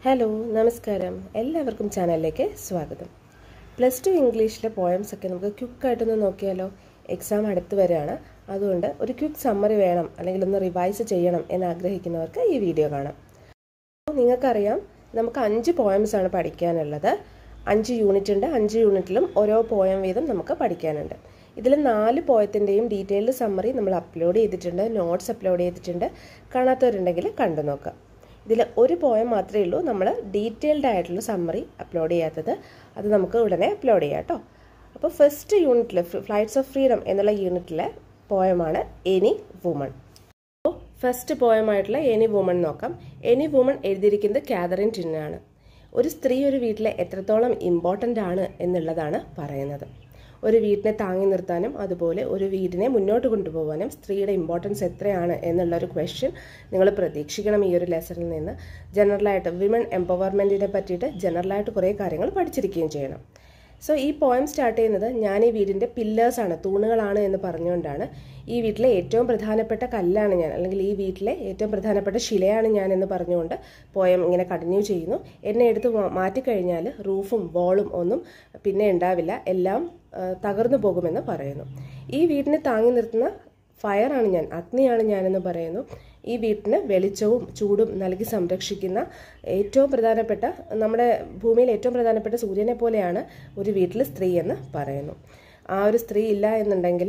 hello നമസ്കാരം എല്ലാവർക്കും ചാനലിലേക്ക് സ്വാഗതം പ്ലസ് ടു ഇംഗ്ലീഷിലെ പോയംസ് ഒക്കെ നമുക്ക് ക്വിക്കായിട്ടൊന്ന് നോക്കിയാലോ എക്സാം അടുത്ത് വരികയാണ് അതുകൊണ്ട് ഒരു ക്വിക്ക് സമ്മറി വേണം അല്ലെങ്കിൽ ഒന്ന് റിവൈസ് ചെയ്യണം എന്ന് ആഗ്രഹിക്കുന്നവർക്ക് ഈ വീഡിയോ കാണാം അപ്പോൾ നിങ്ങൾക്കറിയാം നമുക്ക് അഞ്ച് പോയംസ് ആണ് പഠിക്കാനുള്ളത് അഞ്ച് യൂണിറ്റ് ഉണ്ട് അഞ്ച് യൂണിറ്റിലും ഓരോ പോയം വീതം നമുക്ക് പഠിക്കാനുണ്ട് ഇതിൽ നാല് പോയത്തിൻ്റെയും ഡീറ്റെയിൽഡ് സമ്മറി നമ്മൾ അപ്ലോഡ് ചെയ്തിട്ടുണ്ട് നോട്ട്സ് അപ്ലോഡ് ചെയ്തിട്ടുണ്ട് കാണാത്തവരുണ്ടെങ്കിൽ കണ്ടു നോക്കാം ഇതിൽ ഒരു പോയം മാത്രമേ ഉള്ളൂ നമ്മൾ ഡീറ്റെയിൽഡ് ആയിട്ടുള്ള സമ്മറി അപ്ലോഡ് ചെയ്യാത്തത് അത് നമുക്ക് ഉടനെ അപ്ലോഡ് ചെയ്യാം കേട്ടോ അപ്പോൾ ഫസ്റ്റ് യൂണിറ്റിൽ ഫ്ലൈറ്റ്സ് ഓഫ് ഫ്രീഡം എന്നുള്ള യൂണിറ്റിലെ പോയമാണ് എനി വുമൺ അപ്പോൾ ഫസ്റ്റ് പോയമായിട്ടുള്ള എനി വുമൺ നോക്കാം എനി വുമൺ എഴുതിയിരിക്കുന്നത് കാതറിൻ ടിന്നാണ് ഒരു സ്ത്രീ ഒരു വീട്ടിലെ എത്രത്തോളം ഇമ്പോർട്ടൻ്റ് ആണ് എന്നുള്ളതാണ് പറയുന്നത് ഒരു വീട്ടിനെ താങ്ങി നിർത്താനും അതുപോലെ ഒരു വീടിനെ മുന്നോട്ട് കൊണ്ടുപോകാനും സ്ത്രീയുടെ ഇമ്പോർട്ടൻസ് എത്രയാണ് എന്നുള്ള ഒരു ക്വസ്റ്റ്യൻ നിങ്ങൾ പ്രതീക്ഷിക്കണം ഈ ഒരു ലെസണിൽ നിന്ന് ജനറലായിട്ട് വിമൻ എംപവർമെൻറ്റിനെ പറ്റിയിട്ട് ജനറലായിട്ട് കുറേ കാര്യങ്ങൾ പഠിച്ചിരിക്കുകയും ചെയ്യണം സോ ഈ പോയം സ്റ്റാർട്ട് ചെയ്യുന്നത് ഞാൻ ഈ വീടിൻ്റെ പില്ലേഴ്സാണ് തൂണുകളാണ് എന്ന് പറഞ്ഞുകൊണ്ടാണ് ഈ വീട്ടിലെ ഏറ്റവും പ്രധാനപ്പെട്ട കല്ലാണ് ഞാൻ അല്ലെങ്കിൽ ഈ വീട്ടിലെ ഏറ്റവും പ്രധാനപ്പെട്ട ശിലയാണ് ഞാൻ എന്ന് പറഞ്ഞുകൊണ്ട് പോയം ഇങ്ങനെ കണ്ടിന്യൂ ചെയ്യുന്നു എന്നെ എടുത്ത് മാറ്റിക്കഴിഞ്ഞാൽ റൂഫും ബോളും ഒന്നും പിന്നെ ഉണ്ടാവില്ല എല്ലാം തകർന്നു പോകുമെന്ന് പറയുന്നു ഈ വീടിനെ താങ്ങി നിർത്തുന്ന ഫയറാണ് ഞാൻ അഗ്നിയാണ് ഞാനെന്ന് പറയുന്നു ഈ വീട്ടിന് വെളിച്ചവും ചൂടും നൽകി സംരക്ഷിക്കുന്ന ഏറ്റവും പ്രധാനപ്പെട്ട നമ്മുടെ ഭൂമിയിൽ ഏറ്റവും പ്രധാനപ്പെട്ട സൂര്യനെ പോലെയാണ് ഒരു വീട്ടിൽ സ്ത്രീ എന്ന് പറയുന്നു ആ ഒരു സ്ത്രീ ഇല്ല എന്നുണ്ടെങ്കിൽ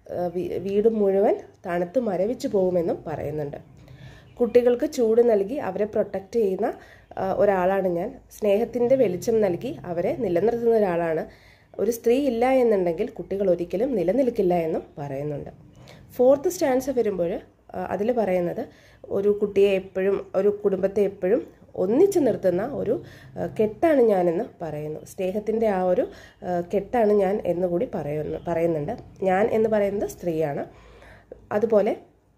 വീട് മുഴുവൻ തണുത്ത് മരവിച്ചു പോകുമെന്നും പറയുന്നുണ്ട് കുട്ടികൾക്ക് ചൂട് നൽകി അവരെ പ്രൊട്ടക്റ്റ് ചെയ്യുന്ന ഒരാളാണ് ഞാൻ സ്നേഹത്തിൻ്റെ വെളിച്ചം നൽകി അവരെ നിലനിർത്തുന്ന ഒരാളാണ് ഒരു സ്ത്രീ ഇല്ല എന്നുണ്ടെങ്കിൽ കുട്ടികൾ ഒരിക്കലും നിലനിൽക്കില്ല എന്നും പറയുന്നുണ്ട് ഫോർത്ത് സ്റ്റാൻസ് വരുമ്പോൾ അതിൽ പറയുന്നത് ഒരു കുട്ടിയെ എപ്പോഴും ഒരു കുടുംബത്തെ എപ്പോഴും ഒന്നിച്ചു നിർത്തുന്ന ഒരു കെട്ടാണ് ഞാനെന്ന് പറയുന്നു സ്നേഹത്തിൻ്റെ ആ ഒരു കെട്ടാണ് ഞാൻ എന്നുകൂടി പറയുന്നു പറയുന്നുണ്ട് ഞാൻ എന്ന് പറയുന്നത് സ്ത്രീയാണ് അതുപോലെ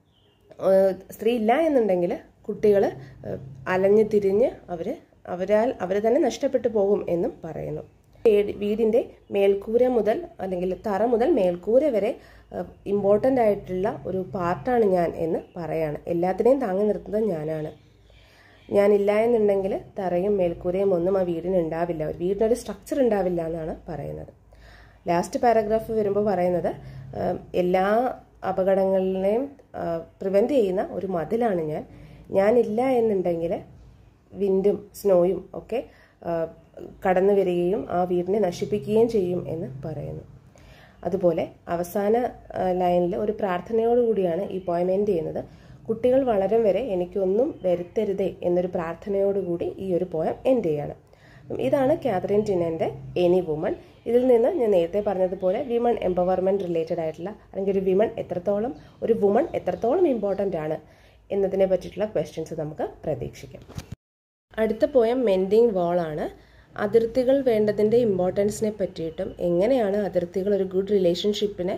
സ്ത്രീ ഇല്ല എന്നുണ്ടെങ്കിൽ കുട്ടികൾ അലഞ്ഞു തിരിഞ്ഞ് അവർ അവരാൽ അവർ തന്നെ നഷ്ടപ്പെട്ടു പോകും എന്നും പറയുന്നു വീടിൻ്റെ മേൽക്കൂര മുതൽ അല്ലെങ്കിൽ തറ മുതൽ മേൽക്കൂര വരെ ഇമ്പോർട്ടൻ്റ് ആയിട്ടുള്ള ഒരു പാർട്ടാണ് ഞാൻ എന്ന് പറയാണ് എല്ലാത്തിനെയും താങ്ങി നിർത്തുന്നത് ഞാനാണ് ഞാനില്ല എന്നുണ്ടെങ്കിൽ തറയും മേൽക്കൂരയും ഒന്നും ആ വീടിന് ഉണ്ടാവില്ല ഒരു വീടിനൊരു സ്ട്രക്ചർ ഉണ്ടാവില്ല എന്നാണ് പറയുന്നത് ലാസ്റ്റ് പാരഗ്രാഫ് വരുമ്പോൾ പറയുന്നത് എല്ലാ അപകടങ്ങളിലെയും പ്രിവെൻറ്റ് ചെയ്യുന്ന ഒരു മതിലാണ് ഞാൻ ഞാനില്ല എന്നുണ്ടെങ്കിൽ വിൻഡും സ്നോയും ഒക്കെ കടന്നു വരികയും ആ വീടിനെ നശിപ്പിക്കുകയും ചെയ്യും എന്ന് പറയുന്നു അതുപോലെ അവസാന ലൈനിൽ ഒരു പ്രാർത്ഥനയോടുകൂടിയാണ് ഈ പോയം എൻഡ് ചെയ്യുന്നത് കുട്ടികൾ വളരും വരെ എനിക്കൊന്നും വരുത്തരുതേ എന്നൊരു പ്രാർത്ഥനയോടുകൂടി ഈ ഒരു പോയം എൻഡ് ചെയ്യാണ് ഇതാണ് കാതറിൻ ടിനൻ്റെ എനി വുമൺ ഇതിൽ നിന്ന് ഞാൻ നേരത്തെ പറഞ്ഞതുപോലെ വിമൺ എംപവർമെൻറ്റ് റിലേറ്റഡ് ആയിട്ടുള്ള അല്ലെങ്കിൽ ഒരു വിമൺ എത്രത്തോളം ഒരു വുമൺ എത്രത്തോളം ഇമ്പോർട്ടൻ്റ് ആണ് എന്നതിനെ പറ്റിയിട്ടുള്ള ക്വസ്റ്റ്യൻസ് നമുക്ക് പ്രതീക്ഷിക്കാം അടുത്ത പോയം മെൻഡിങ് വാളാണ് അതിർത്തികൾ വേണ്ടതിൻ്റെ ഇമ്പോർട്ടൻസിനെ പറ്റിയിട്ടും എങ്ങനെയാണ് അതിർത്തികൾ ഒരു ഗുഡ് റിലേഷൻഷിപ്പിനെ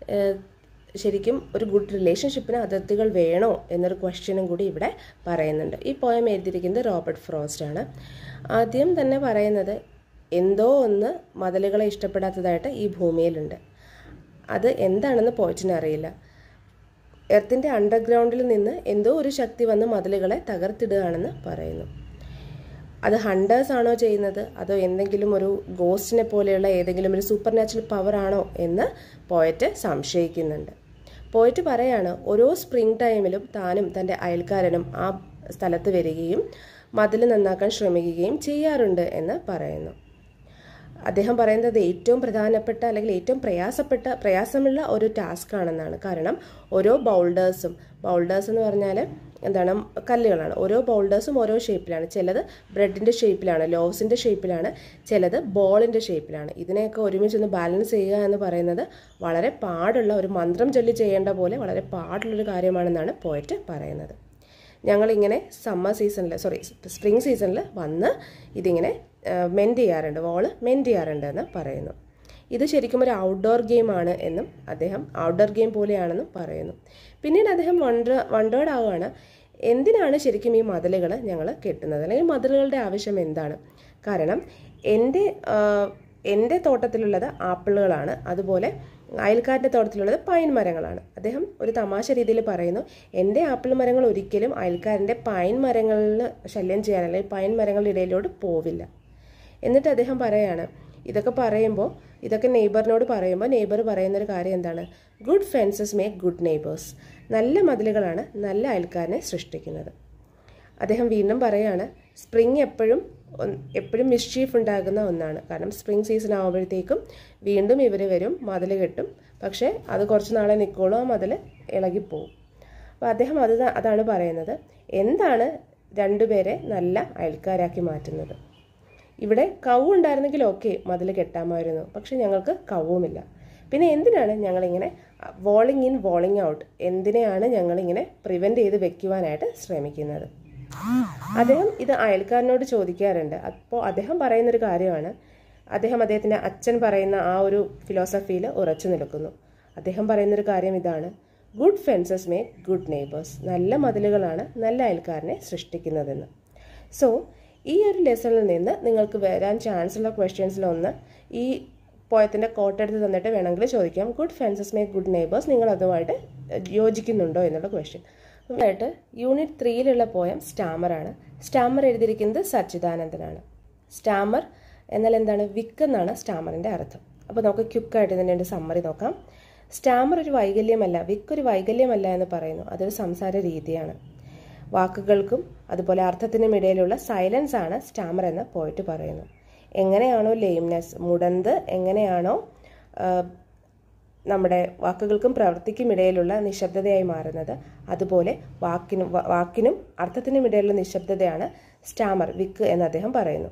ശരിക്കും ഒരു ഗുഡ് റിലേഷൻഷിപ്പിന് അതിർത്തികൾ വേണോ എന്നൊരു ക്വസ്റ്റ്യനും കൂടി ഇവിടെ പറയുന്നുണ്ട് ഈ പോയം എഴുതിയിരിക്കുന്നത് റോബർട്ട് ഫ്രോസ്റ്റ് ആണ് ആദ്യം തന്നെ പറയുന്നത് എന്തോ ഒന്ന് മതിലുകളെ ഇഷ്ടപ്പെടാത്തതായിട്ട് ഈ ഭൂമിയിലുണ്ട് അത് എന്താണെന്ന് പോയിട്ടിന് അറിയില്ല എർത്തിൻ്റെ അണ്ടർഗ്രൗണ്ടിൽ നിന്ന് എന്തോ ഒരു ശക്തി വന്ന് മതിലുകളെ തകർത്തിടുകയാണെന്ന് പറയുന്നു അത് ഹണ്ടേഴ്സ് ആണോ ചെയ്യുന്നത് അതോ എന്തെങ്കിലും ഒരു ഗോസ്റ്റിനെ പോലെയുള്ള ഏതെങ്കിലും ഒരു സൂപ്പർ നാച്ചുറൽ പവർ ആണോ എന്ന് പോയറ്റ് സംശയിക്കുന്നുണ്ട് പോയറ്റ് പറയാണ് ഓരോ സ്പ്രിംഗ് ടൈമിലും താനും തൻ്റെ അയൽക്കാരനും ആ സ്ഥലത്ത് വരികയും മതിൽ നന്നാക്കാൻ ശ്രമിക്കുകയും ചെയ്യാറുണ്ട് എന്ന് പറയുന്നു അദ്ദേഹം പറയുന്നത് ഏറ്റവും പ്രധാനപ്പെട്ട അല്ലെങ്കിൽ ഏറ്റവും പ്രയാസപ്പെട്ട പ്രയാസമുള്ള ഒരു ടാസ്ക് ആണെന്നാണ് കാരണം ഓരോ ബൗൾഡേഴ്സും ബൗൾഡേഴ്സ് എന്ന് പറഞ്ഞാൽ എന്താണ് കല്ലുകളാണ് ഓരോ ബൗൾഡേഴ്സും ഓരോ ഷേപ്പിലാണ് ചിലത് ബ്രെഡിൻ്റെ ഷേപ്പിലാണ് ലോവ്സിൻ്റെ ഷേപ്പിലാണ് ചിലത് ബോളിൻ്റെ ഷേപ്പിലാണ് ഇതിനെയൊക്കെ ഒരുമിച്ചൊന്ന് ബാലൻസ് ചെയ്യുക എന്ന് പറയുന്നത് വളരെ പാടുള്ള ഒരു മന്ത്രം ചൊല്ലി ചെയ്യേണ്ട പോലെ വളരെ പാടുള്ളൊരു കാര്യമാണെന്നാണ് പോയിട്ട് പറയുന്നത് ഞങ്ങളിങ്ങനെ സമ്മർ സീസണിൽ സോറി സ്പ്രിംഗ് സീസണിൽ വന്ന് ഇതിങ്ങനെ മെൻഡ് ചെയ്യാറുണ്ട് വോള് മെൻഡ് ചെയ്യാറുണ്ട് എന്ന് പറയുന്നു ഇത് ശരിക്കും ഒരു ഔട്ട്ഡോർ ഗെയിമാണ് എന്നും അദ്ദേഹം ഔട്ട്ഡോർ ഗെയിം പോലെയാണെന്നും പറയുന്നു പിന്നീട് അദ്ദേഹം വണ്ടർ വണ്ടേർഡ് ആവുകയാണ് എന്തിനാണ് ശരിക്കും ഈ മതിലുകൾ ഞങ്ങൾ കെട്ടുന്നത് അല്ലെങ്കിൽ മതിലുകളുടെ ആവശ്യം എന്താണ് കാരണം എൻ്റെ എൻ്റെ തോട്ടത്തിലുള്ളത് ആപ്പിളുകളാണ് അതുപോലെ അയൽക്കാരൻ്റെ തോട്ടത്തിലുള്ളത് പൈൻ മരങ്ങളാണ് അദ്ദേഹം ഒരു തമാശ രീതിയിൽ പറയുന്നു എൻ്റെ ആപ്പിൾ മരങ്ങൾ ഒരിക്കലും അയൽക്കാരൻ്റെ പൈൻ മരങ്ങളിൽ ശല്യം ചെയ്യാൻ അല്ലെങ്കിൽ പൈൻ മരങ്ങളുടെ ഇടയിലോട്ട് പോവില്ല എന്നിട്ട് അദ്ദേഹം പറയാണ് ഇതൊക്കെ പറയുമ്പോൾ ഇതൊക്കെ നെയ്ബറിനോട് പറയുമ്പോൾ നെയ്ബർ പറയുന്നൊരു കാര്യം എന്താണ് good fences make good neighbours നല്ല മതിലുകളാണ് നല്ല അയൽക്കാരനെ സൃഷ്ടിക്കുന്നത് അദ്ദേഹം വീണ്ടും പറയാണ് സ്പ്രിങ് എപ്പോഴും ഒന്ന്- എപ്പോഴും മിസ്ചീഫ് ഉണ്ടാകുന്ന ഒന്നാണ് കാരണം സ്പ്രിങ് സീസൺ ആകുമ്പോഴത്തേക്കും വീണ്ടും ഇവർ വരും മതിൽ കെട്ടും പക്ഷേ അത് കുറച്ച് നാളെ നിൽക്കുള്ളൂ ആ മതിൽ ഇളകിപ്പോവും അപ്പോൾ അദ്ദേഹം അത് ത- അതാണ് പറയുന്നത് എന്താണ് രണ്ടുപേരെ നല്ല അയൽക്കാരാക്കി മാറ്റുന്നത് ഇവിടെ കവ് ഉണ്ടായിരുന്നെങ്കിൽ ഓക്കെ മതിൽ കെട്ടാമായിരുന്നു പക്ഷെ ഞങ്ങൾക്ക് കവുമില്ല പിന്നെ എന്തിനാണ് ഞങ്ങളിങ്ങനെ വോളിങ് ഇൻ വോളിങ് ഔട്ട് എന്തിനെയാണ് ഞങ്ങളിങ്ങനെ പ്രിവെൻറ്റ് ചെയ്ത് വെക്കുവാനായിട്ട് ശ്രമിക്കുന്നത് അദ്ദേഹം ഇത് അയൽക്കാരനോട് ചോദിക്കാറുണ്ട് അപ്പോൾ അദ്ദേഹം പറയുന്നൊരു കാര്യമാണ് അദ്ദേഹം അദ്ദേഹത്തിൻ്റെ അച്ഛൻ പറയുന്ന ആ ഒരു ഫിലോസഫിയിൽ ഉറച്ചു നിൽക്കുന്നു അദ്ദേഹം പറയുന്നൊരു കാര്യം ഇതാണ് good fences make good neighbours നല്ല മതിലുകളാണ് നല്ല അയൽക്കാരനെ സൃഷ്ടിക്കുന്നതെന്ന് സോ ഈ ഒരു ലെസണിൽ നിന്ന് നിങ്ങൾക്ക് വരാൻ ചാൻസ് ഉള്ള ക്വസ്റ്റ്യൻസിലൊന്ന് ഈ പോയത്തിൻ്റെ കോട്ടെടുത്ത് തന്നിട്ട് വേണമെങ്കിൽ ചോദിക്കാം good fences make good neighbours നിങ്ങൾ അതുമായിട്ട് യോജിക്കുന്നുണ്ടോ എന്നുള്ള ക്വസ്റ്റ്യൻ ആയിട്ട് യൂണിറ്റ് ത്രീയിലുള്ള പോയം സ്റ്റാമറാണ് സ്റ്റാമർ എഴുതിയിരിക്കുന്നത് സച്ചിദാനന്ദനാണ് സ്റ്റാമർ എന്നാൽ എന്താണ് വിക്ക് എന്നാണ് സ്റ്റാമറിൻ്റെ അർത്ഥം അപ്പോൾ നമുക്ക് ക്യുക്കായിട്ട് ഇതിൻ്റെ ഒരു സമ്മറി നോക്കാം സ്റ്റാമർ ഒരു വൈകല്യമല്ല വിക്ക് ഒരു വൈകല്യമല്ല എന്ന് പറയുന്നു അതൊരു സംസാര രീതിയാണ് വാക്കുകൾക്കും അതുപോലെ അർത്ഥത്തിനും ഇടയിലുള്ള സൈലൻസ് ആണ് സ്റ്റാമർ എന്ന് പോയിട്ട് പറയുന്നു എങ്ങനെയാണോ ലെയിംനെസ് മുടന്ത് എങ്ങനെയാണോ ആ, നമ്മുടെ വാക്കുകൾക്കും പ്രവൃത്തിക്കും ഇടയിലുള്ള നിശബ്ദതയായി മാറുന്നത് അതുപോലെ വാക്കിനും വ- വാക്കിനും അർത്ഥത്തിനും ഇടയിലുള്ള നിശബ്ദതയാണ് സ്റ്റാമർ വിക്ക് എന്ന് അദ്ദേഹം പറയുന്നു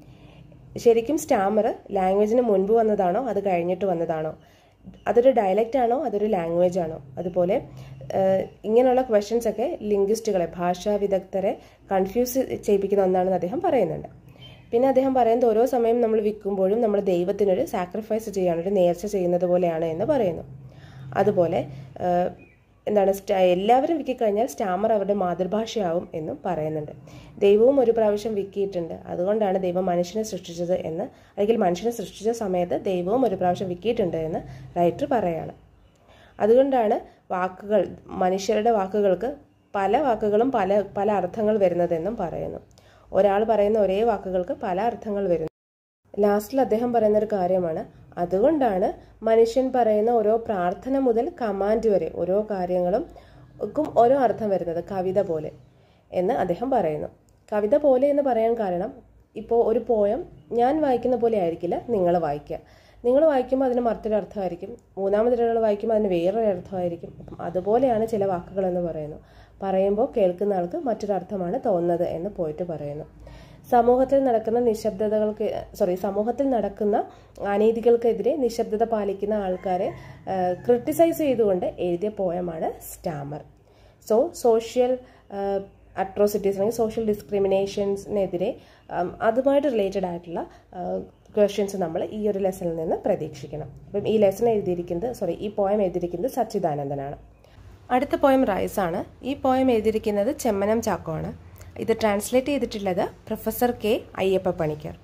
ശരിക്കും സ്റ്റാമർ ലാംഗ്വേജിന് മുൻപ് വന്നതാണോ അത് കഴിഞ്ഞിട്ട് വന്നതാണോ അതൊരു ഡയലക്റ്റ് ആണോ അതൊരു ലാംഗ്വേജ് ആണോ അതുപോലെ ഏഹ്, ഇങ്ങനെയുള്ള ക്വസ്റ്റ്യൻസ് ഒക്കെ ലിംഗ്വിസ്റ്റുകളെ ഭാഷാ വിദഗ്ധരെ കൺഫ്യൂസ് ചെയ്യിപ്പിക്കുന്ന ഒന്നാണെന്ന് അദ്ദേഹം പറയുന്നുണ്ട് പിന്നെ അദ്ദേഹം പറയുന്നത് ഓരോ സമയം നമ്മൾ വിൽക്കുമ്പോഴും നമ്മൾ ദൈവത്തിനൊരു സാക്രിഫൈസ് ചെയ്യാൻ ഒരു നേർച്ച ചെയ്യുന്നത് പോലെയാണ് എന്ന് പറയുന്നു അതുപോലെ ഏഹ്, എന്താണ് സ്റ്റ- എല്ലാവരും വിക്കിക്കഴിഞ്ഞാൽ സ്റ്റാമർ അവരുടെ മാതൃഭാഷയാവും എന്നും പറയുന്നുണ്ട് ദൈവവും ഒരു പ്രാവശ്യം വിക്കിയിട്ടുണ്ട് അതുകൊണ്ടാണ് ദൈവം മനുഷ്യനെ സൃഷ്ടിച്ചത് എന്ന് അല്ലെങ്കിൽ മനുഷ്യനെ സൃഷ്ടിച്ച സമയത്ത് ദൈവവും ഒരു പ്രാവശ്യം വിക്കിയിട്ടുണ്ട് എന്ന് റൈറ്റർ പറയാണ് അതുകൊണ്ടാണ് വാക്കുകൾ മനുഷ്യരുടെ വാക്കുകൾക്ക് പല വാക്കുകളും പല പല അർത്ഥങ്ങൾ വരുന്നതെന്നും പറയുന്നു ഒരാൾ പറയുന്ന ഒരേ വാക്കുകൾക്ക് പല അർത്ഥങ്ങൾ വരുന്നു ലാസ്റ്റിൽ അദ്ദേഹം പറയുന്ന ഒരു കാര്യമാണ് അതുകൊണ്ടാണ് മനുഷ്യൻ പറയുന്ന ഓരോ പ്രാർത്ഥന മുതൽ കമാൻഡ് വരെ ഓരോ കാര്യങ്ങളും ക്കും ഓരോ അർത്ഥം വരുന്നത് കവിത പോലെ എന്ന് അദ്ദേഹം പറയുന്നു കവിത പോലെ എന്ന് പറയാൻ കാരണം ഇപ്പോൾ ഒരു പോയം ഞാൻ വായിക്കുന്ന പോലെ ആയിരിക്കില്ല നിങ്ങൾ വായിക്കുക നിങ്ങൾ വായിക്കുമ്പോൾ അതിന് മറ്റൊരു അർത്ഥമായിരിക്കും മൂന്നാമതൊരാൾ വായിക്കുമ്പോൾ അതിന് വേറൊരു അർത്ഥമായിരിക്കും അപ്പം അതുപോലെയാണ് ചില വാക്കുകൾ എന്ന് പറയുന്നു പറയുമ്പോൾ കേൾക്കുന്ന ആൾക്ക് മറ്റൊരു അർത്ഥമാണ് തോന്നുന്നത് എന്ന് പോയിട്ട് പറയുന്നു സമൂഹത്തിൽ നടക്കുന്ന നിശബ്ദതകൾക്ക് സോറി സമൂഹത്തിൽ നടക്കുന്ന അനീതികൾക്കെതിരെ നിശബ്ദത പാലിക്കുന്ന ആൾക്കാരെ ക്രിട്ടിസൈസ് ചെയ്തുകൊണ്ട് എഴുതിയ പോയമാണ് സ്റ്റാമർ സോ സോഷ്യൽ അട്രോസിറ്റീസ് അല്ലെങ്കിൽ സോഷ്യൽ ഡിസ്ക്രിമിനേഷൻസിനെതിരെ ഉം, അതുമായിട്ട് റിലേറ്റഡ് ആയിട്ടുള്ള ക്വസ്റ്റ്യൻസ് നമ്മൾ ഈ ഒരു ലെസണിൽ നിന്ന് പ്രതീക്ഷിക്കണം അപ്പം ഈ ലെസൺ എഴുതിയിരിക്കുന്നത് സോറി ഈ പോയം എഴുതിയിരിക്കുന്നത് സച്ചിദാനന്ദനാണ് അടുത്ത പോയം റൈസ് ആണ് ഈ പോയം എഴുതിയിരിക്കുന്നത് ചെമ്മനം ചാക്കോ ആണ് ഇത് ട്രാൻസ്ലേറ്റ് ചെയ്തിട്ടുള്ളത് professor K Ayyappa Panicker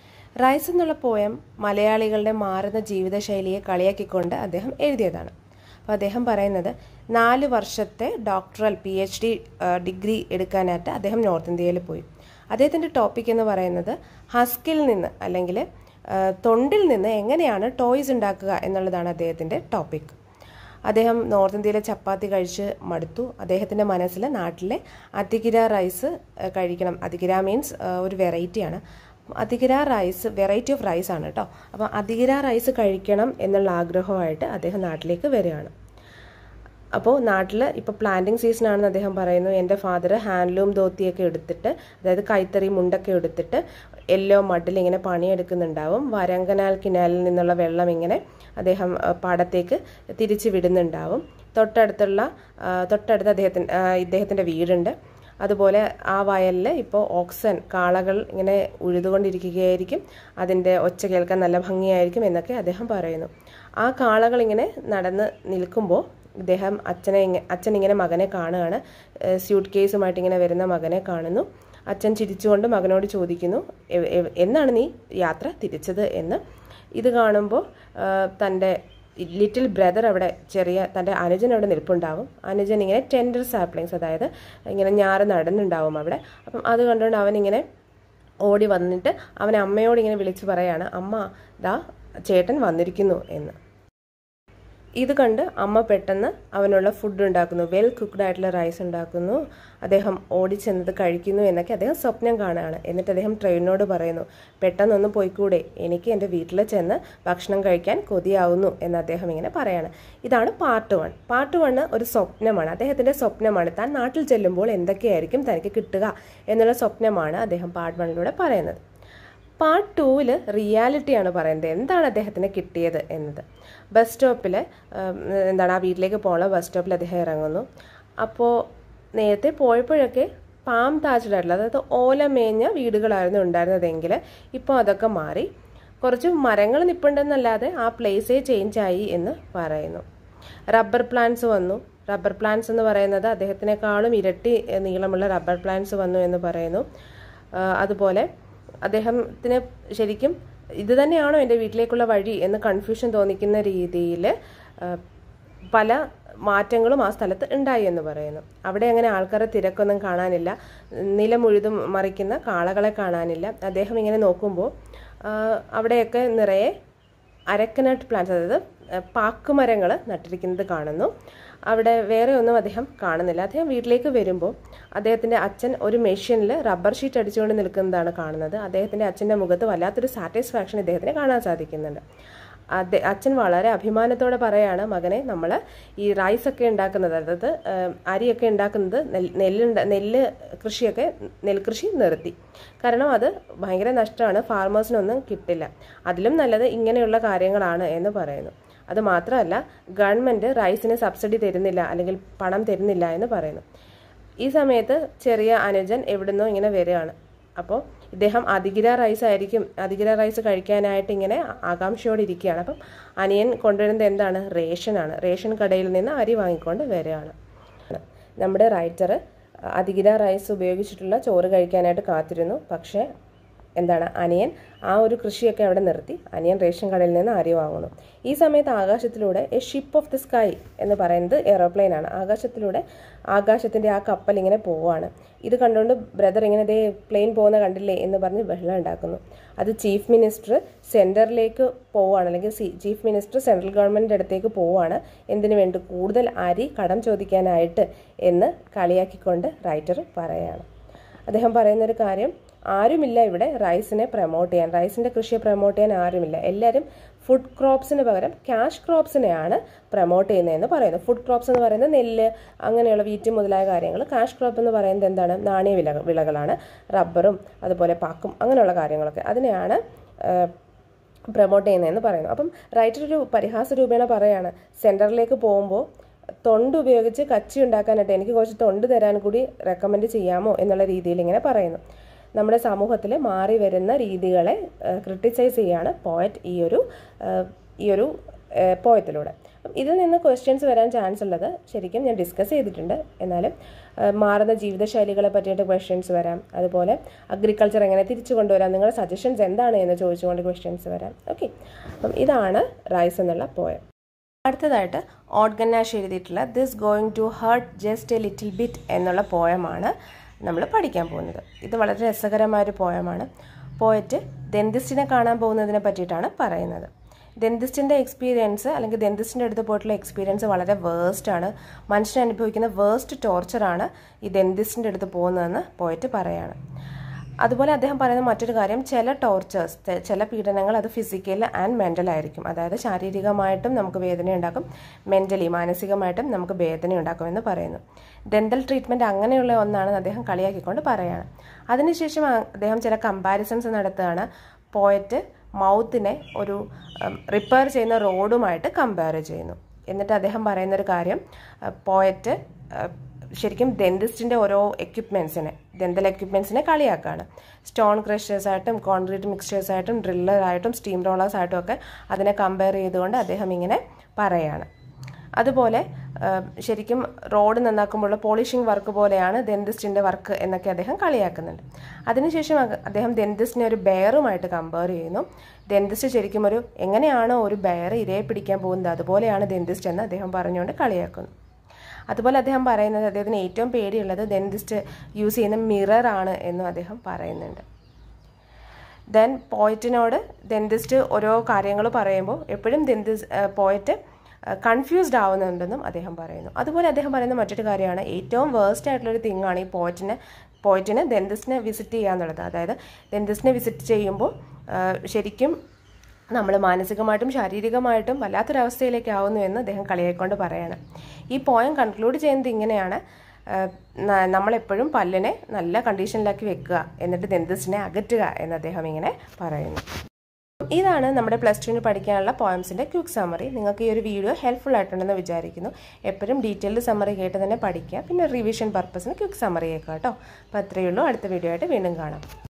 rice എന്നുള്ള പോയം മലയാളികളുടെ മാറുന്ന ജീവിതശൈലിയെ കളിയാക്കിക്കൊണ്ട് അദ്ദേഹം എഴുതിയതാണ് അപ്പോൾ അദ്ദേഹം പറയുന്നത് നാല് വർഷത്തെ doctoral P H D degree എടുക്കാനായിട്ട് അദ്ദേഹം നോർത്ത് ഇന്ത്യയിൽ പോയി അദ്ദേഹത്തിൻ്റെ ടോപ്പിക് എന്ന് പറയുന്നത് ഹസ്കിൽ നിന്ന് അല്ലെങ്കിൽ ആ, തൊണ്ടിൽ നിന്ന് എങ്ങനെയാണ് ടോയ്സ് ഉണ്ടാക്കുക എന്നുള്ളതാണ് അദ്ദേഹത്തിൻ്റെ ടോപ്പിക് അദ്ദേഹം നോർത്ത് ഇന്ത്യയിലെ ചപ്പാത്തി കഴിച്ച് മടുത്തു അദ്ദേഹത്തിൻ്റെ മനസ്സിൽ നാട്ടിലെ അതികിര റൈസ് ഏഹ്, കഴിക്കണം അതികിര മീൻസ് ഒരു വെറൈറ്റിയാണ് അതികിര റൈസ് വെറൈറ്റി ഓഫ് റൈസ് ആണ് കേട്ടോ അപ്പോൾ അതികിര റൈസ് കഴിക്കണം എന്നുള്ള ആഗ്രഹമായിട്ട് അദ്ദേഹം നാട്ടിലേക്ക് വരികയാണ് അപ്പോൾ നാട്ടിൽ ഇപ്പോൾ പ്ലാന്റിങ് സീസൺ ആണെന്ന് അദ്ദേഹം പറയുന്നു എൻ്റെ ഫാദർ ഹാൻഡ്ലൂം ധോത്തിയൊക്കെ എടുത്തിട്ട് അതായത് കൈത്തറി മുണ്ടൊക്കെ എടുത്തിട്ട് എല്ലോ മഡിൽ ഇങ്ങനെ പണിയെടുക്കുന്നുണ്ടാവും വരങ്കനാൽ കിനാലിൽ നിന്നുള്ള വെള്ളം ഇങ്ങനെ അദ്ദേഹം ആ, പാടത്തേക്ക് തിരിച്ച് വിടുന്നുണ്ടാവും തൊട്ടടുത്തുള്ള ആ, തൊട്ടടുത്ത് അദ്ദേഹത്തിന് ആ, ഇദ്ദേഹത്തിൻ്റെ വീടുണ്ട് അതുപോലെ ആ വയലിൽ ഇപ്പോൾ ഓക്സൻ കാളകൾ ഇങ്ങനെ ഉഴുതുകൊണ്ടിരിക്കുകയായിരിക്കും അതിൻ്റെ ഒച്ച കേൾക്കാൻ നല്ല ഭംഗിയായിരിക്കും എന്നൊക്കെ അദ്ദേഹം പറയുന്നു ആ കാളകൾ ഇങ്ങനെ നടന്ന് നിൽക്കുമ്പോൾ ഇദ്ദേഹം അച്ഛനെ ഇങ്ങ അച്ഛൻ ഇങ്ങനെ മകനെ കാണുകയാണ് സ്യൂട്ട് കേസുമായിട്ട് ഇങ്ങനെ വരുന്ന മകനെ കാണുന്നു അച്ഛൻ ചിരിച്ചുകൊണ്ട് മകനോട് ചോദിക്കുന്നു "എ- എ- എന്നാണ് നീ യാത്ര തിരിച്ചത് എന്ന് ഇത് കാണുമ്പോൾ തൻ്റെ ലിറ്റിൽ ബ്രദർ അവിടെ ചെറിയ തൻ്റെ അനുജൻ അവിടെ നിൽപ്പുണ്ടാവും അനുജൻ ഇങ്ങനെ ടെൻഡർ സാപ്ലിങ്സ് അതായത് ഇങ്ങനെ ഞാറ് നടന്നുണ്ടാവും അവിടെ അപ്പം അത് കണ്ടുകൊണ്ട് അവനിങ്ങനെ ഓടി വന്നിട്ട് അവൻ അമ്മയോട് ഇങ്ങനെ വിളിച്ച് പറയാണ് അമ്മ ദാ ചേട്ടൻ വന്നിരിക്കുന്നു എന്ന് ഇത് കണ്ട് അമ്മ പെട്ടെന്ന് അവനുള്ള ഫുഡ് ഉണ്ടാക്കുന്നു വെൽ കുക്ക്ഡ് ആയിട്ടുള്ള റൈസ് ഉണ്ടാക്കുന്നു അദ്ദേഹം ഓടിച്ചെന്നത് കഴിക്കുന്നു എന്നൊക്കെ അദ്ദേഹം സ്വപ്നം കാണുകയാണ് എന്നിട്ട് അദ്ദേഹം ട്രെയിനോട് പറയുന്നു പെട്ടെന്നൊന്ന് പോയിക്കൂടെ എനിക്ക് എൻ്റെ വീട്ടിൽ ചെന്ന് ഭക്ഷണം കഴിക്കാൻ കൊതിയാവുന്നു എന്ന് അദ്ദേഹം ഇങ്ങനെ പറയാണ് ഇതാണ് പാർട്ട് വൺ പാർട്ട് വണ്ണ് ഒരു സ്വപ്നമാണ് അദ്ദേഹത്തിൻ്റെ സ്വപ്നമാണ് താൻ നാട്ടിൽ ചെല്ലുമ്പോൾ എന്തൊക്കെയായിരിക്കും തനിക്ക് കിട്ടുക എന്നുള്ള സ്വപ്നമാണ് അദ്ദേഹം പാർട്ട് വണ്ണിലൂടെ പറയുന്നത് പാർട്ട് ടൂവിൽ റിയാലിറ്റിയാണ് പറയുന്നത് എന്താണ് അദ്ദേഹത്തിന് കിട്ടിയത് എന്നത് ബസ് സ്റ്റോപ്പിൽ എന്താണ് ആ വീട്ടിലേക്ക് പോകാനുള്ള ബസ് സ്റ്റോപ്പിൽ അദ്ദേഹം ഇറങ്ങുന്നു അപ്പോൾ നേരത്തെ പോയപ്പോഴൊക്കെ പാം താച്ചിലായിട്ടുള്ള അതായത് ഓല മേഞ്ഞ വീടുകളായിരുന്നു ഉണ്ടായിരുന്നതെങ്കിൽ ഇപ്പോൾ അതൊക്കെ മാറി കുറച്ച് മരങ്ങൾ നിൽപ്പുണ്ടെന്നല്ലാതെ ആ പ്ലേസേ ചേഞ്ച് ആയി എന്ന് പറയുന്നു റബ്ബർ പ്ലാന്റ്സ് വന്നു റബ്ബർ പ്ലാന്റ്സ് എന്ന് പറയുന്നത് അദ്ദേഹത്തിനേക്കാളും ഇരട്ടി നീളമുള്ള റബ്ബർ പ്ലാന്റ്സ് വന്നു എന്ന് പറയുന്നു അതുപോലെ അദ്ദേഹത്തിന് ശരിക്കും ഇത് തന്നെയാണോ എൻ്റെ വീട്ടിലേക്കുള്ള വഴി എന്ന് കൺഫ്യൂഷൻ തോന്നിക്കുന്ന രീതിയിൽ പല മാറ്റങ്ങളും ആ സ്ഥലത്ത് ഉണ്ടായി എന്ന് പറയുന്നു അവിടെ അങ്ങനെ ആൾക്കാരെ തിരക്കൊന്നും കാണാനില്ല നിലമുഴുതും മറിക്കുന്ന കാളകളെ കാണാനില്ല അദ്ദേഹം ഇങ്ങനെ നോക്കുമ്പോൾ അവിടെയൊക്കെ നിറയെ അരക്കനട്ട് പ്ലാന്റ്സ് അതായത് പാക്കുമരങ്ങൾ നട്ടിരിക്കുന്നത് കാണുന്നു അവിടെ വേറെ ഒന്നും അദ്ദേഹം കാണുന്നില്ല അദ്ദേഹം വീട്ടിലേക്ക് വരുമ്പോൾ അദ്ദേഹത്തിൻ്റെ അച്ഛൻ ഒരു മെഷീനിൽ റബ്ബർ ഷീറ്റ് അടിച്ചുകൊണ്ട് നിൽക്കുന്നതാണ് കാണുന്നത് അദ്ദേഹത്തിൻ്റെ അച്ഛൻ്റെ മുഖത്ത് വല്ലാത്തൊരു സാറ്റിസ്ഫാക്ഷൻ ഇദ്ദേഹത്തിന് കാണാൻ സാധിക്കുന്നുണ്ട് അദ്ദേഹം അച്ഛൻ വളരെ അഭിമാനത്തോടെ പറയാണ് മകനെ നമ്മൾ ഈ റൈസ് ഒക്കെ ഉണ്ടാക്കുന്നത് അതായത് അരിയൊക്കെ ഉണ്ടാക്കുന്നത് നെല്ല് നെല്ല് കൃഷിയൊക്കെ നെൽകൃഷി നിർത്തി കാരണം അത് ഭയങ്കര നഷ്ടമാണ് ഫാർമേഴ്സിനൊന്നും കിട്ടില്ല അതിലും നല്ലത് ഇങ്ങനെയുള്ള കാര്യങ്ങളാണ് എന്ന് പറയുന്നു അത് മാത്രമല്ല ഗവൺമെൻറ് റൈസിന് സബ്സിഡി തരുന്നില്ല അല്ലെങ്കിൽ പണം തരുന്നില്ല എന്ന് പറയുന്നു ഈ സമയത്ത് ചെറിയ അനുജൻ എവിടുന്നോ ഇങ്ങനെ വരികയാണ് അപ്പോൾ ഇദ്ദേഹം അധികിര റൈസ് ആയിരിക്കും അധികിര റൈസ് കഴിക്കാനായിട്ട് ഇങ്ങനെ ആകാംക്ഷയോടെ ഇരിക്കുകയാണ് അപ്പം അനിയൻ കൊണ്ടുവരുന്നത് എന്താണ് റേഷനാണ് റേഷൻ കടയിൽ നിന്ന് അരി വാങ്ങിക്കൊണ്ട് വരികയാണ് നമ്മുടെ റൈറ്റർ അധികിര റൈസ് ഉപയോഗിച്ചിട്ടുള്ള ചോറ് കഴിക്കാനായിട്ട് കാത്തിരുന്നു പക്ഷേ എന്താണ് അനിയൻ ആ ഒരു കൃഷിയൊക്കെ അവിടെ നിർത്തി അനിയൻ റേഷൻ കടയിൽ നിന്ന് അരി വാങ്ങുന്നു ഈ സമയത്ത് ആകാശത്തിലൂടെ a ship of the sky എന്ന് പറയുന്നത് എയറോപ്ലെയിൻ ആണ് ആകാശത്തിലൂടെ ആകാശത്തിൻ്റെ ആ കപ്പൽ ഇങ്ങനെ പോവുകയാണ് ഇത് കണ്ടുകൊണ്ട് ബ്രദർ ഇങ്ങനെ ദേ പ്ലെയിൻ പോകുന്ന കണ്ടില്ലേ എന്ന് പറഞ്ഞ് ബഹളം ഉണ്ടാക്കുന്നു അത് ചീഫ് മിനിസ്റ്റർ സെൻറ്ററിലേക്ക് പോവുകയാണ് അല്ലെങ്കിൽ ചീഫ് മിനിസ്റ്റർ സെൻട്രൽ ഗവൺമെൻറ്റിൻ്റെ അടുത്തേക്ക് പോവുകയാണ് എന്തിനു വേണ്ടി കൂടുതൽ അരി കടം ചോദിക്കാനായിട്ട് എന്ന് കളിയാക്കിക്കൊണ്ട് റൈറ്റർ പറയുകയാണ് അദ്ദേഹം പറയുന്നൊരു കാര്യം ആരുമില്ല ഇവിടെ റൈസിനെ പ്രൊമോട്ട് ചെയ്യാൻ റൈസിൻ്റെ കൃഷിയെ പ്രൊമോട്ട് ചെയ്യാൻ ആരുമില്ല എല്ലാവരും ഫുഡ് ക്രോപ്സിന് പകരം ക്യാഷ് ക്രോപ്സിനെയാണ് പ്രൊമോട്ട് ചെയ്യുന്നതെന്ന് പറയുന്നത് ഫുഡ് ക്രോപ്സ് എന്ന് പറയുന്നത് നെല്ല് അങ്ങനെയുള്ള വീറ്റ് മുതലായ കാര്യങ്ങൾ ക്യാഷ് ക്രോപ്പ് എന്ന് പറയുന്നത് എന്താണ് നാണയ വില വിളകളാണ് റബ്ബറും അതുപോലെ പാക്കും അങ്ങനെയുള്ള കാര്യങ്ങളൊക്കെ അതിനെയാണ് പ്രൊമോട്ട് ചെയ്യുന്നതെന്ന് പറയുന്നു അപ്പം റൈറ്റർ ഒരു പരിഹാസ രൂപേണ പറയാണ് സെൻറ്ററിലേക്ക് പോകുമ്പോൾ തൊണ്ട് ഉപയോഗിച്ച് കച്ചി ഉണ്ടാക്കാനായിട്ട് എനിക്ക് കുറച്ച് തൊണ്ട് തരാൻ കൂടി റെക്കമെൻഡ് ചെയ്യാമോ എന്നുള്ള രീതിയിൽ ഇങ്ങനെ പറയുന്നു നമ്മുടെ സമൂഹത്തിൽ മാറി വരുന്ന രീതികളെ ക്രിട്ടിസൈസ് ചെയ്യാണ് പോയറ്റ് ഈ ഒരു ഈ ഒരു പോയത്തിലൂടെ ഇതിൽ നിന്ന് ക്വസ്റ്റ്യൻസ് വരാൻ ചാൻസ് ഉള്ളത് ശരിക്കും ഞാൻ ഡിസ്കസ് ചെയ്തിട്ടുണ്ട് എന്നാലും മാറുന്ന ജീവിതശൈലികളെ പറ്റിയിട്ട് ക്വസ്റ്റ്യൻസ് വരാം അതുപോലെ അഗ്രികൾച്ചർ എങ്ങനെ തിരിച്ചു കൊണ്ടുവരാം നിങ്ങളുടെ സജഷൻസ് എന്താണ് എന്ന് ചോദിച്ചുകൊണ്ട് ക്വസ്റ്റ്യൻസ് വരാം ഓക്കെ അപ്പം ഇതാണ് റൈസ് എന്നുള്ള പോയം അടുത്തതായിട്ട് ഓഡ്ഗന്നാഷ് എഴുതിയിട്ടുള്ള this going to hurt just a little bit എന്നുള്ള പോയമാണ് നമ്മൾ പഠിക്കാൻ പോകുന്നത് ഇത് വളരെ രസകരമായൊരു പോയമാണ് പോയറ്റ് ദന്തിസ്റ്റിനെ കാണാൻ പോകുന്നതിനെ പറ്റിയിട്ടാണ് പറയുന്നത് ദന്തിസ്റ്റിൻ്റെ എക്സ്പീരിയൻസ് അല്ലെങ്കിൽ ദന്തിസ്റ്റിൻ്റെ അടുത്ത് പോയിട്ടുള്ള എക്സ്പീരിയൻസ് വളരെ വേസ്റ്റ് ആണ് മനുഷ്യൻ അനുഭവിക്കുന്ന വേസ്റ്റ് ടോർച്ചറാണ് ഈ ദന്തിസ്റ്റിൻ്റെ അടുത്ത് പോകുന്നതെന്ന് പോയിട്ട് പറയാണ് അതുപോലെ അദ്ദേഹം പറയുന്ന മറ്റൊരു കാര്യം ചില ടോർച്ചേഴ്സ് ചില പീഡനങ്ങൾ അത് ഫിസിക്കൽ ആൻഡ് മെൻ്റൽ ആയിരിക്കും അതായത് ശാരീരികമായിട്ടും നമുക്ക് വേദന ഉണ്ടാക്കും മെൻ്റലി മാനസികമായിട്ടും നമുക്ക് വേദന ഉണ്ടാക്കുമെന്ന് പറയുന്നു ഡെൻ്റൽ ട്രീറ്റ്മെൻറ്റ് അങ്ങനെയുള്ള ഒന്നാണ് അദ്ദേഹം കളിയാക്കിക്കൊണ്ട് പറയുകയാണ് അതിനുശേഷം അദ്ദേഹം ചില കമ്പാരിസൺസ് നടത്തുകയാണ് പോയറ്റ് മൗത്തിനെ ഒരു റിപ്പയർ ചെയ്യുന്ന റോഡുമായിട്ട് കമ്പയർ ചെയ്യുന്നു എന്നിട്ട് അദ്ദേഹം പറയുന്നൊരു കാര്യം പോയറ്റ് ശരിക്കും ഡെന്റിസ്റ്റിൻ്റെ ഓരോ എക്യുപ്മെൻസിനെ ഡെന്തൽ എക്യുപ്മെൻസിനെ കളിയാക്കാണ് സ്റ്റോൺ ക്രഷേഴ്സായിട്ടും കോൺക്രീറ്റ് മിക്സ്ചേഴ്സായിട്ടും ഡ്രില്ലറായിട്ടും സ്റ്റീം റോളേഴ്സായിട്ടും ഒക്കെ അതിനെ കമ്പയർ ചെയ്തുകൊണ്ട് അദ്ദേഹം ഇങ്ങനെ പറയാണ് അതുപോലെ ആ, ശരിക്കും റോഡ് നന്നാക്കുമ്പോഴുള്ള പോളിഷിംഗ് വർക്ക് പോലെയാണ് ഡെന്റിസ്റ്റിൻ്റെ വർക്ക് എന്നൊക്കെ അദ്ദേഹം കളിയാക്കുന്നുണ്ട് അതിനുശേഷം അ- അദ്ദേഹം ഡെന്റിസ്റ്റിനെ ഒരു ബെയറുമായിട്ട് കമ്പയർ ചെയ്യുന്നു ഡെന്റിസ്റ്റ് ശരിക്കും ഒരു എങ്ങനെയാണോ ഒരു ബെയർ ഇരയെ പിടിക്കാൻ പോകുന്നത് അതുപോലെയാണ് ഡെന്റിസ്റ്റ് എന്ന് അദ്ദേഹം പറഞ്ഞുകൊണ്ട് കളിയാക്കുന്നു അതുപോലെ അദ്ദേഹം പറയുന്നത് അദ്ദേഹത്തിന് ഏറ്റവും പേടിയുള്ളത് ഡെന്റിസ്റ്റ് യൂസ് ചെയ്യുന്ന മിറർ ആണ് എന്നും അദ്ദേഹം പറയുന്നുണ്ട് ദെൻ പോയറ്റിനോട് ഡെന്റിസ്റ്റ് ഓരോ കാര്യങ്ങൾ പറയുമ്പോൾ എപ്പോഴും ഡെന്റിസ് പോയറ്റ് കൺഫ്യൂസ്ഡ് ആവുന്നുണ്ടെന്നും അദ്ദേഹം പറയുന്നു അതുപോലെ അദ്ദേഹം പറയുന്ന മറ്റൊരു കാര്യമാണ് ഏറ്റവും വേസ്റ്റ് ആയിട്ടുള്ളൊരു തിങ്ങാണ് ഈ പോയറ്റിനെ പോയറ്റിന് ഡെന്റിസ്റ്റിനെ വിസിറ്റ് ചെയ്യുക എന്നുള്ളത് അതായത് ഡെന്റിസ്റ്റിനെ വിസിറ്റ് ചെയ്യുമ്പോൾ ആ, ശരിക്കും നമ്മൾ മാനസികമായിട്ടും ശാരീരികമായിട്ടും വല്ലാത്തൊരവസ്ഥയിലേക്ക് ആവുന്നു എന്ന് അദ്ദേഹം കളിയായിക്കൊണ്ട് പറയാണ് ഈ പോയം കൺക്ലൂഡ് ചെയ്യുന്നത് ഇങ്ങനെയാണ് ആഹ് ന- നമ്മളെപ്പോഴും പല്ലിനെ നല്ല കണ്ടീഷനിലാക്കി വെക്കുക എന്നിട്ട് ഡെന്റിസ്റ്റിനെ അകറ്റുക എന്ന് അദ്ദേഹം ഇങ്ങനെ പറയുന്നു ഇതാണ് നമ്മുടെ പ്ലസ് ടുവിന് പഠിക്കാനുള്ള പോയംസിൻ്റെ ക്വിക്ക് സമ്മറി നിങ്ങൾക്ക് ഈ ഒരു വീഡിയോ ഹെൽപ്ഫുൾ ആയിട്ടുണ്ടെന്ന് വിചാരിക്കുന്നു എപ്പോഴും ഡീറ്റെയിൽഡ് സമ്മറി കേട്ട് തന്നെ പഠിക്കുക പിന്നെ റിവിഷൻ പർപ്പസിന് ക്വിക്ക് സമ്മറി കേൾക്കുക കേട്ടോ അപ്പോൾ അത്രയേ ഉള്ളൂ അടുത്ത വീഡിയോ ആയിട്ട് വീണ്ടും കാണാം